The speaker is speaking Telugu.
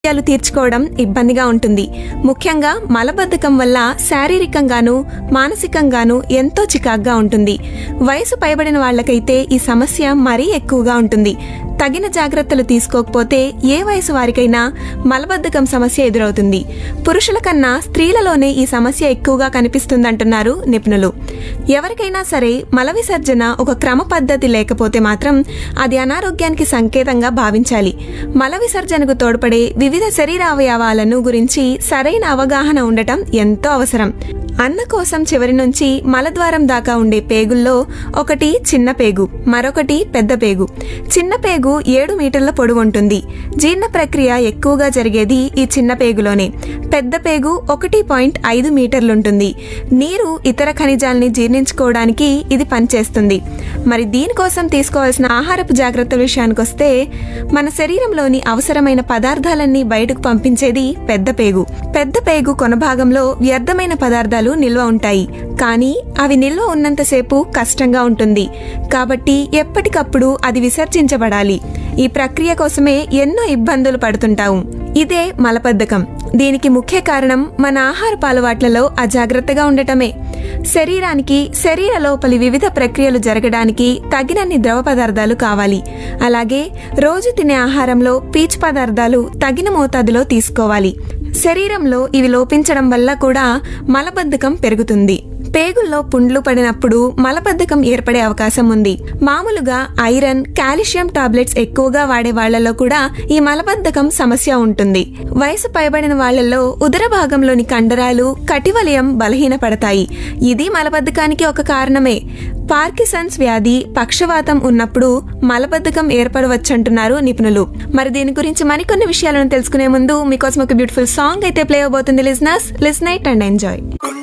అవసరాలు తీర్చుకోవడం ఇబ్బందిగా ఉంటుంది ముఖ్యంగా మలబద్ధకం వల్ల శారీరకంగానూ మానసికంగానూ ఎంతో చికాగ్గా ఉంటుంది వయసు పైబడిన వాళ్ళకైతే ఈ సమస్య మరీ ఎక్కువగా ఉంటుంది తగిన జాగ్రత్తలు తీసుకోకపోతే ఏ వయసు వారికైనా మలబద్ధకం సమస్య ఎదురవుతుంది పురుషుల కన్నా స్త్రీలలోనే ఈ సమస్య ఎక్కువగా కనిపిస్తుందంటున్నారు నిపుణులు ఎవరికైనా సరే మల విసర్జన ఒక క్రమ పద్ధతి లేకపోతే మాత్రం అది అనారోగ్యానికి సంకేతంగా భావించాలి మల విసర్జనకు తోడ్పడే వివిధ శరీరావయవాలను గురించి సరైన అవగాహన ఉండటం ఎంతో అవసరం అన్న కోసం చివరి నుంచి మలద్వారం దాకా ఉండే పేగుల్లో ఒకటి చిన్న పేగు మరొకటి పెద్ద పేగు చిన్న పేగు ఏడు మీటర్ల పొడవు ఉంటుంది జీర్ణ ప్రక్రియ ఎక్కువగా జరిగేది ఈ చిన్న పేగులోనే పెద్ద పేగు ఒకటి పాయింట్ ఐదు మీటర్లుంటుంది నీరు ఇతర ఖనిజాల్ని జీర్ణించుకోవడానికి ఇది పనిచేస్తుంది మరి దీనికోసం తీసుకోవాల్సిన ఆహారపు జాగ్రత్తల విషయానికి వస్తే మన శరీరంలోని అవసరమైన పదార్థాలన్నీ బయటకు పంపించేది పెద్ద పేగు పెద్ద పేగు కొన భాగంలో వ్యర్థమైన పదార్థాలు నిల్వ ఉంటాయి కానీ అవి నిల్వ ఉన్నంతసేపు కష్టంగా ఉంటుంది కాబట్టి ఎప్పటికప్పుడు అది విసర్జించబడాలి ఈ ప్రక్రియ కోసమే ఎన్నో ఇబ్బందులు పడుతుంటాము ఇదే మలబద్ధకం దీనికి ముఖ్య కారణం మన ఆహారపు అలవాట్లలో అజాగ్రత్తగా ఉండటమే శరీరానికి శరీర లోపలి వివిధ ప్రక్రియలు జరగడానికి తగినన్ని ద్రవ పదార్థాలు కావాలి అలాగే రోజు తినే ఆహారంలో పీచు పదార్థాలు తగిన మోతాదులో తీసుకోవాలి శరీరంలో ఇవి లోపించడం వల్ల కూడా మలబద్ధకం పెరుగుతుంది పేగుల్లో పుండ్లు పడినప్పుడు మలబద్ధకం ఏర్పడే అవకాశం ఉంది మామూలుగా ఐరన్ కాల్షియం టాబ్లెట్స్ ఎక్కువగా వాడే వాళ్లలో కూడా ఈ మలబద్ధకం సమస్య ఉంటుంది వయసు పైబడిన వాళ్లలో ఉదర భాగంలోని కండరాలు కటివలయం బలహీనపడతాయి ఇది మలబద్ధకానికి ఒక కారణమే పార్కిసన్స్ వ్యాధి పక్షవాతం ఉన్నప్పుడు మలబద్ధకం ఏర్పడవచ్చంటున్నారు నిపుణులు మరి దీని గురించి మరికొన్ని విషయాలను తెలుసుకునే ముందు మీకోసం ఒక బ్యూటిఫుల్ సాంగ్ అయితే ప్లే అవబోతుంది లిజనర్స్ లిసనైట్ అండ్ ఎంజాయ్